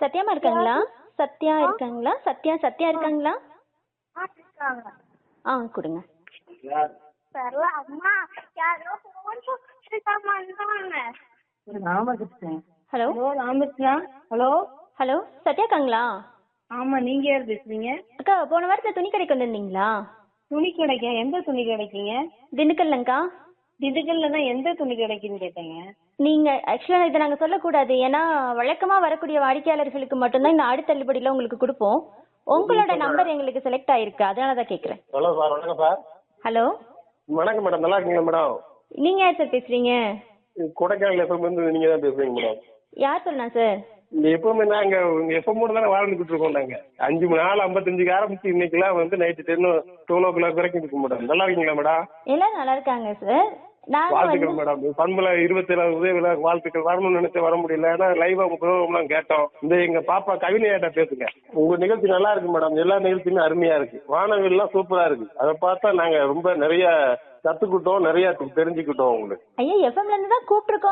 சத்யாமா இருக்காங்களா சத்யா இருக்காங்களா சத்யா சத்யா இருக்காங்களா ஆ இருக்காங்க ஆ கொடுங்க தெரியல அம்மா யாரோ ஃபோன் பண்ணிருக்காம வந்தாங்க Ramakrishnan hello hello Ramakrishna hello hello Sathya இருக்காங்களா ஆமா நீங்க யார் பேசுறீங்க அக்கா போன வாரத்தில் துணி கடைக்கு வந்திருந்தீங்களா துணி கடைக்கா எந்த துணி கடைக்குங்க திண்டுக்கல்லங்கா திண்டுக்கல்ல தான் எந்த துணி கடைக்குன்னு கேட்டேங்க நீங்க ஆக்சுவலா இதை நாங்க சொல்லக்கூடாது ஏன்னா வழக்கமா வரக்கூடிய வாடிக்கையாளர்களுக்கு மட்டும்தான் இந்த ஆடி தள்ளுபடியில உங்களுக்கு கொடுப்போம் உங்களோட நம்பர் எங்களுக்கு செலக்ட் ஆயிருக்கு அதனால தான் கேக்குறேன் ஹலோ சார் வணக்கம் சார் ஹலோ வணக்கம் மேடம் நல்லா இருக்கீங்களா மேடம் நீங்க யார் சார் பேசுறீங்க கொடைக்கானல் எஃப்எம் வந்து நீங்க தான் பேசுறீங்க மேடம் யார் சொல்லலாம் சார் இந்த எப்பவுமே நாங்க உங்க எஃப்எம் கூட தானே வாழ்ந்துட்டு இருக்கோம் நாங்க அஞ்சு மணி நாலு ஐம்பத்தஞ்சுக்கு ஆரம்பிச்சு இன்னைக்கெல்லாம் வந்து night ten twelve o'clock வரைக்கும் இருக்கும் மேடம் நல்லா இருக்கீங்களா மேடம் எல்லாரும் நல்லா இருக்காங்க சார் நாங்க வந்து வாழ்த்துக்கள் மேடம் பண்புல இருபத்தி ஏழாவது உதவி விழா வாழ்த்துக்கள் வரணும்னு நினைச்ச வர முடியல ஏன்னா லைவா உங்க ப்ரோக்ராம்லாம் கேட்டோம் இந்த எங்க பாப்பா கவிதையாட்ட பேசுங்க உங்க நிகழ்ச்சி நல்லா இருக்கு மேடம் எல்லா நிகழ்ச்சியுமே அருமையா இருக்கு வானவில்லாம் சூப்பரா இருக்கு அதை பார்த்தா நாங்க ரொம்ப நிறைய கத்துக்கிட்டோம் நிறைய தெரிஞ்சுக்கிட்டோம் உங்களுக்கு ஐயா எஃப்எம்ல இருந்து தான் கூப்பிட்டுருக்கோம்